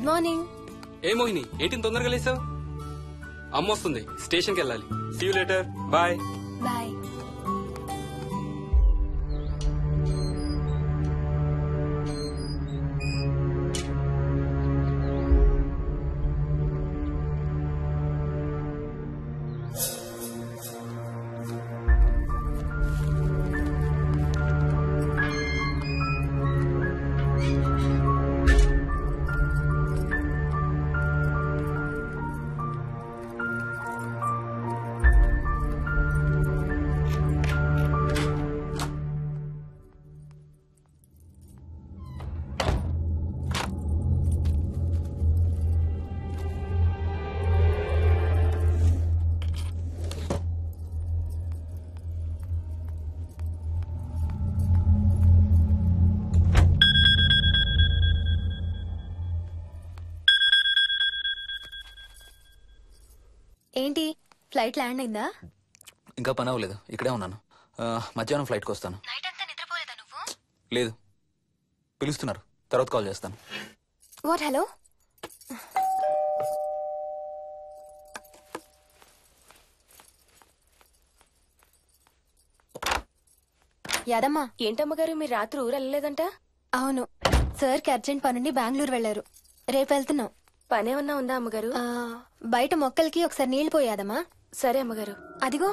Good morning ఏ మోహిని ఏంటి తొందరగా లేసావు అమ్మ వస్తుంది స్టేషన్కి వెళ్ళాలి see you later bye bye ఏంటి ఫ్లైట్ ల్యాండ్ అయిందా ఇంకా పని అవ్వలేదు ఇక్కడే ఉన్నాను ఆ, మధ్యాహ్నం ఫ్లైట్కి వస్తాను నైట్ అంతా నిద్రపోలేదా నువ్వు లేదు పిలుస్తున్నారు తర్వాత కాల్ చేస్తాను వాట్ హలో యాదమ్మా ఏంటమ్మగారు మీరు రాత్రి ఊరు వెళ్ళలేదంట అవును సార్కి అర్జెంట్ పనుండి బెంగళూరు వెళ్లారు రేపు వెళ్తున్నాం పనేమన్నా ఉందా అమ్మగారు ఆ, బయట మొక్కలకి ఒకసారి నీళ్లు పోయాదమ్మా సరే అమ్మగారు అదిగో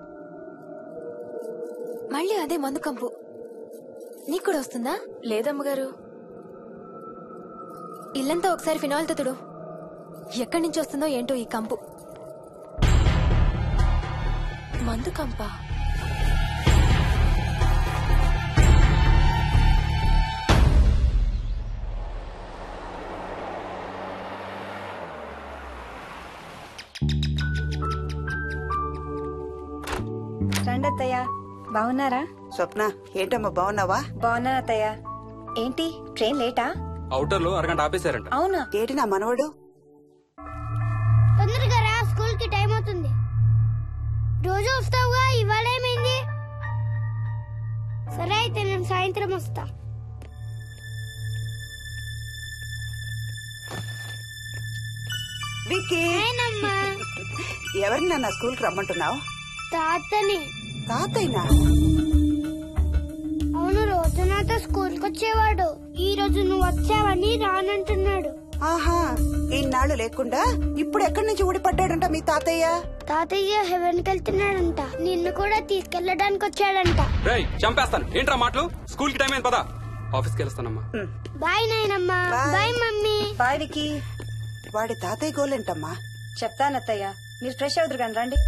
మళ్ళీ అదే మందు కంపు నీకు కూడా వస్తుందా లేదమ్మగారు ఇల్లంతా ఒకసారి ఫినాయిల్ తుడు ఎక్కడి నుంచి వస్తుందో ఏంటో ఈ కంపు మందు కంప రండి అత్తయ్య బాగున్నారా స్వప్న ఏంటమ్మా బాగున్నావా బాగున్నా అత్తయ్య ఏంటి ట్రైన్ లేటా అవుటర్ లో అరగంట ఆపేశారంట అవునా ఏటి నా మనవడు తొందరగా రా స్కూల్ కి టైం అవుతుంది రోజు వస్తావుగా ఇవాళ ఏమైంది సరే అయితే నేను సాయంత్రం వస్తా విక్కీ నేనమ్మా ఎవరిని నా స్కూల్ కి రమ్మంటున్నావు తాతని తాతయ్యనా అవును రోజు నాతో స్కూల్ కి వచ్చేవాడు ఈ రోజు నువ్వు వచ్చావని రానంటున్నాడు ఆహా ఇన్నాళ్ళు లేకుండా ఇప్పుడు ఎక్కడి నుంచి ఊడిపడ్డాడంట మీ తాతయ్య తాతయ్య హెవెన్ కి వెళ్తున్నాడంట నిన్ను కూడా తీసుకెళ్ళడానికి వచ్చాడంట రేయ్ చంపేస్తాను ఏంట్రా మాటలు స్కూల్ కి టైం అయింది పదా ఆఫీస్కి వెళ్తానమ్మా బాయ్ నాయనమ్మా Bye. Bye mummy bye Vicky వాడి తాతయ్య గోలేంటమ్మా చెప్తాను అత్తయ్య మీరు ఫ్రెష్ అవుతురు కానీ రండి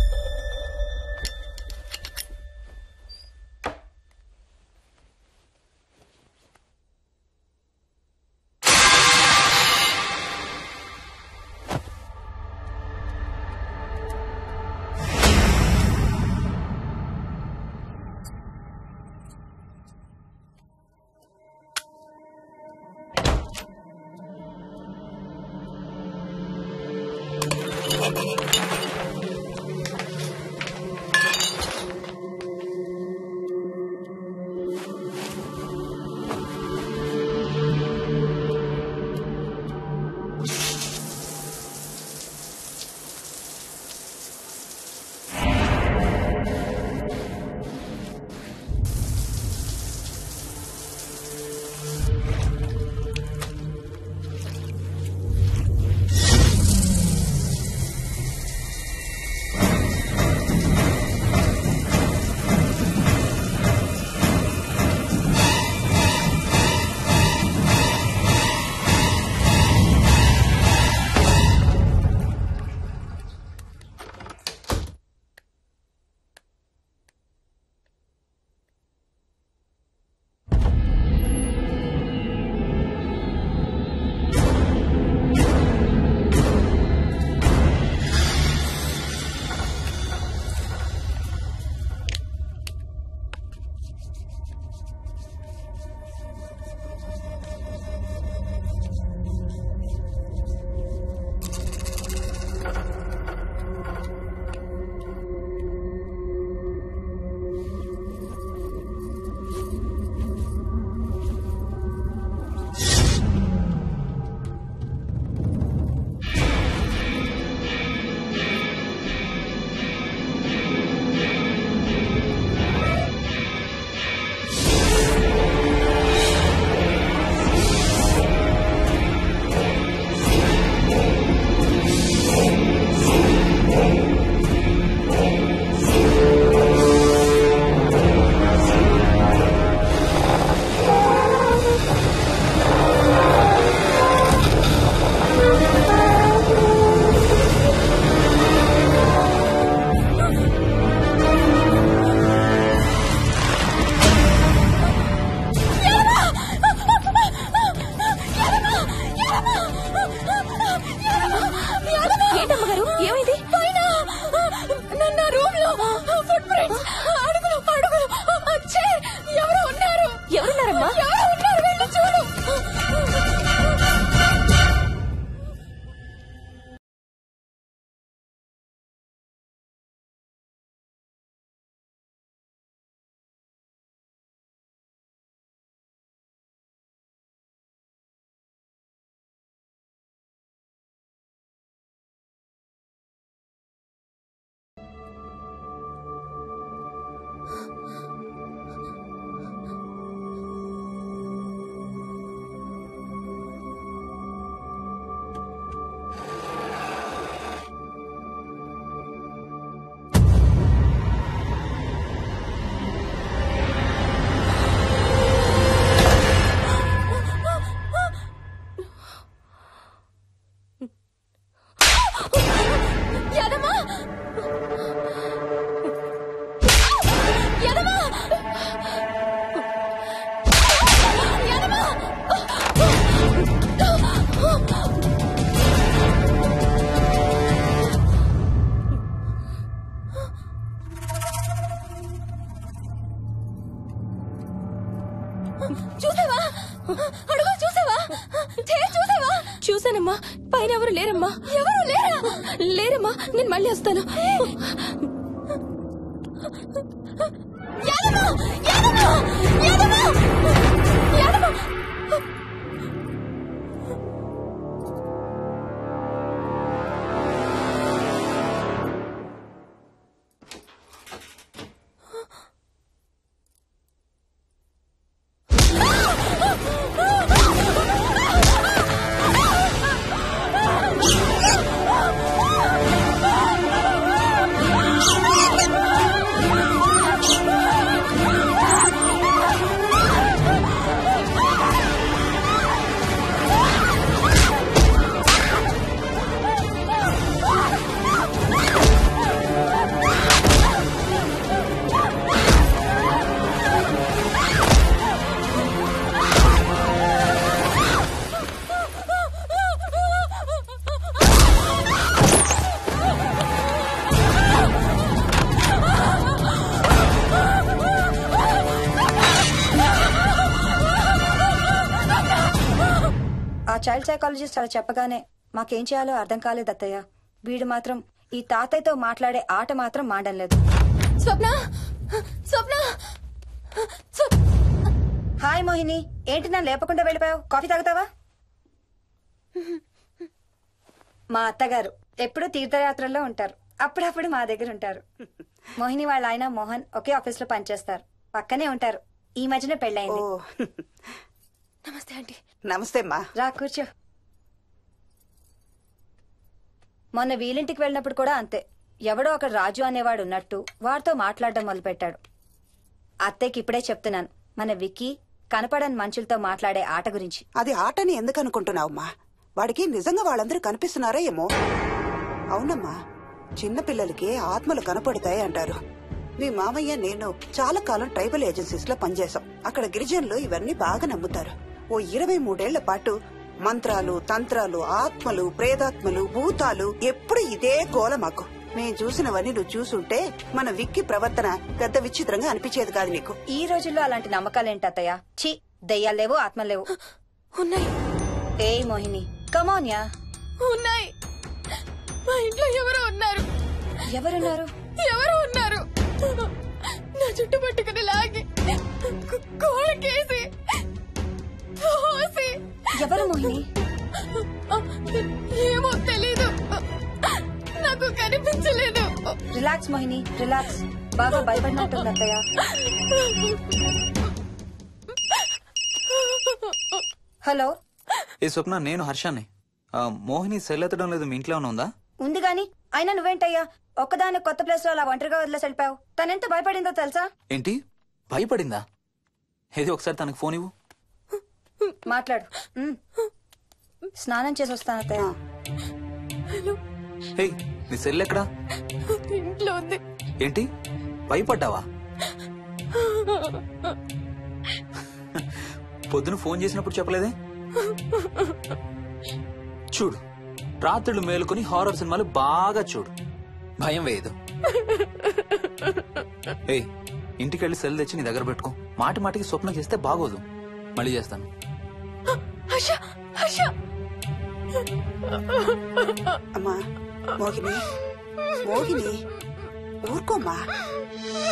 చూసావా అడుగు చూసావా చూసావా చూసానమ్మా పైన ఎవరు లేరమ్మా ఎవరు లేరా లేరమ్మా నేను మళ్ళీ వస్తాను యాదమ్మ! యాదమ్మ! యాదమ్మ! యాదమ్మ! ఆ చైల్డ్ సైకాలజిస్ట్ అలా చెప్పగానే మాకేం చేయాలో అర్థం కాలేదు అత్తయ్య వీడు మాత్రం ఈ తాతయ్యతో మాట్లాడే ఆట మాత్రం మాడం లేదు స్వప్న స్వప్న స్వప్- హాయ్ మోహిని ఏంటి నన్ను లేపకుండా వెళ్ళిపోయావు కాఫీ తాగుతావా మా అత్తగారు ఎప్పుడూ తీర్థయాత్రల్లో ఉంటారు అప్పుడప్పుడు మా దగ్గర ఉంటారు మోహిని వాళ్ళ ఆయన మోహన్ ఒకే ఆఫీస్ లో పనిచేస్తారు పక్కనే ఉంటారు ఈ మధ్యన ఓ పెళ్ళయింది నమస్తే ఆంటీ నమస్తే అమ్మా రా కూర్చో మొన్న వీలింటికి వెళ్ళినప్పుడు కూడా అంతే ఎవడో ఒక రాజు అనేవాడు ఉన్నట్టు వాడితో మాట్లాడడం మొదలుపెట్టాడు అత్తయ్యకి ఇప్పుడే చెప్తున్నాను మన విక్కీ కనపడని మనుషులతో మాట్లాడే ఆట గురించి అది ఆటని ఎందుకు అనుకుంటున్నావమ్మా వాడికి నిజంగా వాళ్ళందరూ కనిపిస్తున్నారా ఏమో అవునమ్మా చిన్నపిల్లలకి ఆత్మలు కనపడతాయి అంటారు మీ మామయ్య నేను చాలా కాలం ట్రైబల్ ఏజెన్సీస్ లో పనిచేశాం అక్కడ గిరిజనులు ఇవన్నీ బాగా నమ్ముతారు ఓ ఇరవై మూడేళ్ల పాటు మంత్రాలు తంత్రాలు ఆత్మలు ప్రేతాత్మలు భూతాలు ఎప్పుడు ఇదే గోల మాకు మేం చూసినవన్నీ నువ్వు చూసుంటే మన విక్కి ప్రవర్తన పెద్ద విచిత్రంగా అనిపించేది కాదు నీకు ఈ రోజుల్లో అలాంటి నమ్మకాలేంటి అత్తయ్య ఛీ దెయ్యాలు లేవు ఆత్మలు లేవు ఉన్నాయి ఏ మోహిని కమోన్యా ఉన్నాయి మా ఇంట్లో ఎవరో ఉన్నారు ఎవరున్నారు ఎవరో ఉన్నారు నా చుట్టు పట్టుకుని లాగి కు- కోళ్ళకేసి తోసి ఎవరు మోహిని ఏమో తెలీదు నాకు కనిపించలేదు రిలాక్స్ మోహిని రిలాక్స్ బాగా భయపడినట్టుంది అత్తయ్య హలో ఏ స్వప్న నేను హర్షాన్ని ఆ, మోహిని సెల్ ఎత్తడం లేదు మీ ఇంట్లో ఏమైనా ఉందా ఉంది గాని అయినా నువ్వేంటయ్యా ఒక్కదాని కొత్త ప్లేస్ లో అలా ఒంటరిగా వదిలేసి వెళ్ళిపోయావు తనెంత భయపడిందో తెలుసా ఏంటి భయపడిందా ఏది ఒకసారి తనకు ఫోన్ ఇవ్వు మాట్లాడు ఉమ్. స్నానం చేసి వస్తాను అత్తయ్య హే నీ సెల్ ఎక్కడా ఇంట్లో ఉంది ఏంటి భయపడ్డావా పొద్దున ఫోన్ చేసినప్పుడు చెప్పలేదే చూడు రాత్రులు మేలుకొని హారర్ సినిమాలు బాగా చూడు భయం వేయదు ఏయ్ ఇంటికెళ్ళి సెల్ తెచ్చి నీ దగ్గర పెట్టుకో మాటి మాటికి స్వప్నం చేస్తే బాగోదు మళ్ళీ చేస్తాను హర్ష హర్ష అమ్మా మోహిని మోహిని ఊరుకోమ్మా